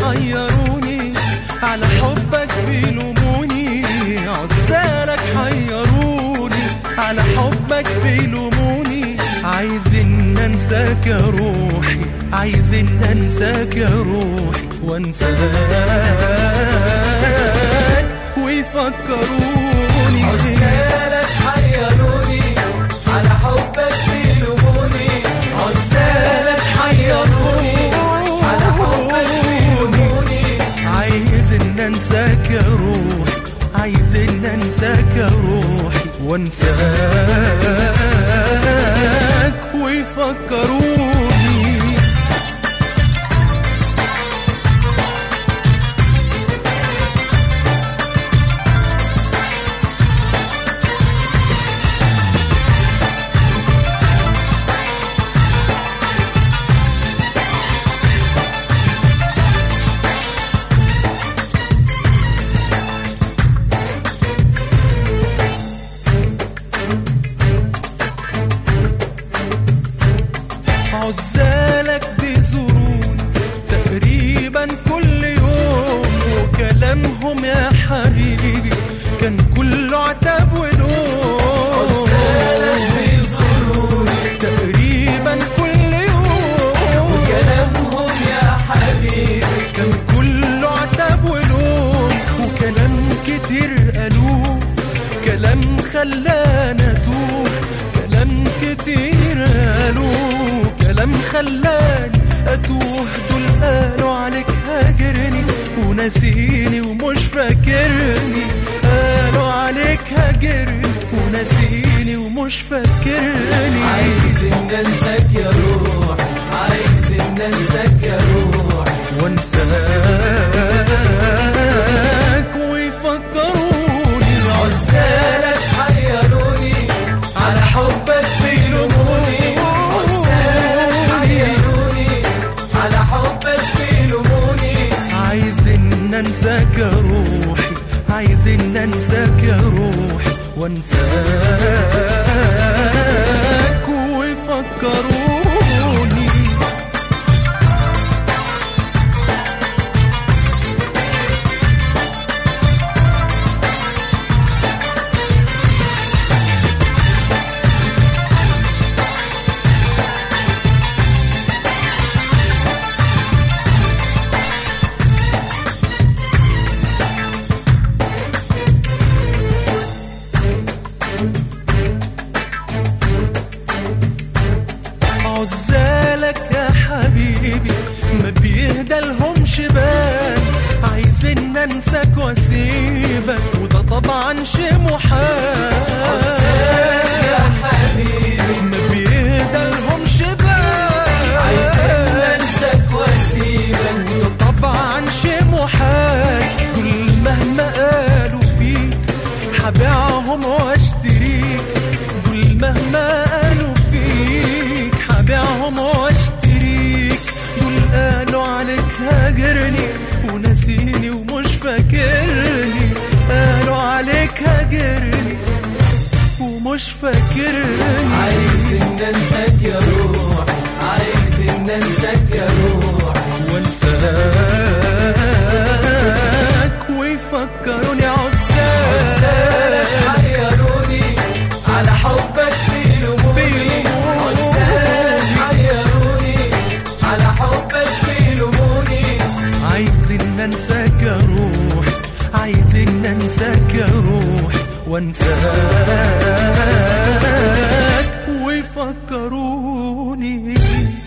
حيروني على حبك بيلوموني عزالك حيروني على حبك بيلوموني عايزين انساك يا روحي عايزين انساك يا روحي وانساك ويفكروني عزالك حيروني على حبك بيلوموني عزالك حيروني على حبك بيلوموني عايز ان انساك يا روحي عايز ان انساك يا روحي وانساك ويفكروني عزالك بيزورون تقريبا كل يوم وكلامهم يا حبيبي كان كله عتاب ولوم عزالك بيزوروني تقريبا كل يوم كلامهم يا حبيبي كان كله عتاب ولوم وكلام كتير قالوه كلام خلانا توه كلام كتير قالوه كلام خلاني اتوه دول قالوا عليك هاجرني وناسيني ومش فاكرني قالوا عليك هاجرني وناسيني ومش فاكرني عايز ان انساك يا روح عايز ان انساك يا روح وانساك ويفكروني عزالك حيروني على حبك بيلوموني عزالك حيروني على حبك بيلوموني عايز ان انساك يا روحي عايز ان انساك يا روحي وانساك ويفكروني عزالك يا حبيبي ما بيهدى لهمش بال عايزين انساك واسيبك وده طبعا شيء محال يا حبيبي ما بيهدى لهمش بال عايزين انساك واسيبك وده طبعا شيء محال كل مهما قالوا فيك هبيعهم واشتريك دول مهما قالوا فيك هبيعهم واشتريك دول قالوا عليك هاجرني وناسيني ومش فاكرني قالوا عليك هاجرني ومش فاكرني عايز ان انساك يا روح عايز ان انساك يا روح وانساك ويفكروني عزاك حيروني على حبك بيلوموني عزالك حيروني على حبك بيلوموني عايزين انساك يا روح عايزين انساك يا روح وانساك ويفكروني